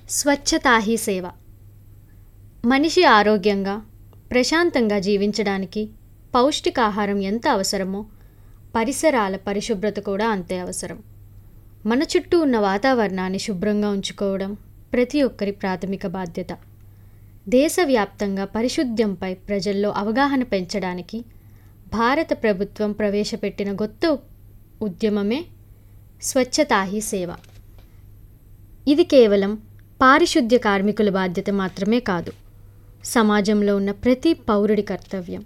స్వచ్ఛతా he సేవ మనిషి ఆరోగ్యంగా ప్రశాంతంగా జీవించడానికి పౌష్టికాహారం ఎంత అవసరమో పరిసరాల పరిశుభ్రత కూడా అంతే అవసరం మన చుట్టూ ఉన్న వాతావరణాన్ని శుభ్రంగా ఉంచుకోవడం ప్రతి ఒక్కరి ప్రాథమిక బాధ్యత దేశవ్యాప్తంగా పరిశుద్ధ్యంపై ప్రజల్లో అవగాహన పెంచడానికి భారత ప్రభుత్వం ప్రవేశపెట్టిన కొత్త ఉద్యమమే స్వచ్ఛతా హీ సేవ ఇది కేవలం పారిశుద్ధ్య కార్మికుల బాధ్యత మాత్రమే కాదు సమాజంలో ఉన్న ప్రతి పౌరుడి కర్తవ్యం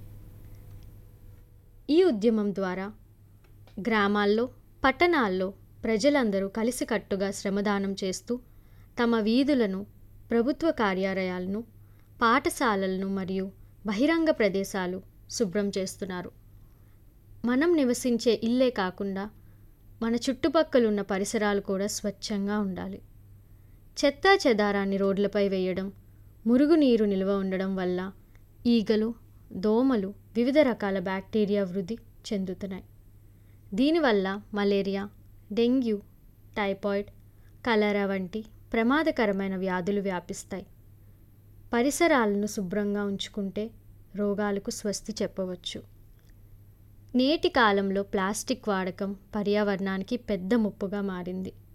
ఈ ఉద్యమం ద్వారా గ్రామాల్లో పట్టణాల్లో ప్రజలందరూ కలిసికట్టుగా శ్రమదానం చేస్తూ తమ వీధులను ప్రభుత్వ కార్యాలయాలను పాఠశాలలను మరియు బహిరంగ ప్రదేశాలు శుభ్రం చేస్తున్నారు మనం నివసించే ఇల్లే కాకుండా మన చుట్టుపక్కల ఉన్న పరిసరాలు కూడా స్వచ్ఛంగా ఉండాలి చెత్తా చెదారాన్ని రోడ్లపై వేయడం మురుగునీరు నిల్వ ఉండడం వల్ల ఈగలు దోమలు వివిధ రకాల బ్యాక్టీరియా వృద్ధి చెందుతున్నాయి దీనివల్ల మలేరియా డెంగ్యూ టైఫాయిడ్ కలరా వంటి ప్రమాదకరమైన వ్యాధులు వ్యాపిస్తాయి పరిసరాలను శుభ్రంగా ఉంచుకుంటే రోగాలకు స్వస్తి చెప్పవచ్చు నేటి కాలంలో ప్లాస్టిక్ వాడకం పర్యావరణానికి పెద్ద ముప్పుగా మారింది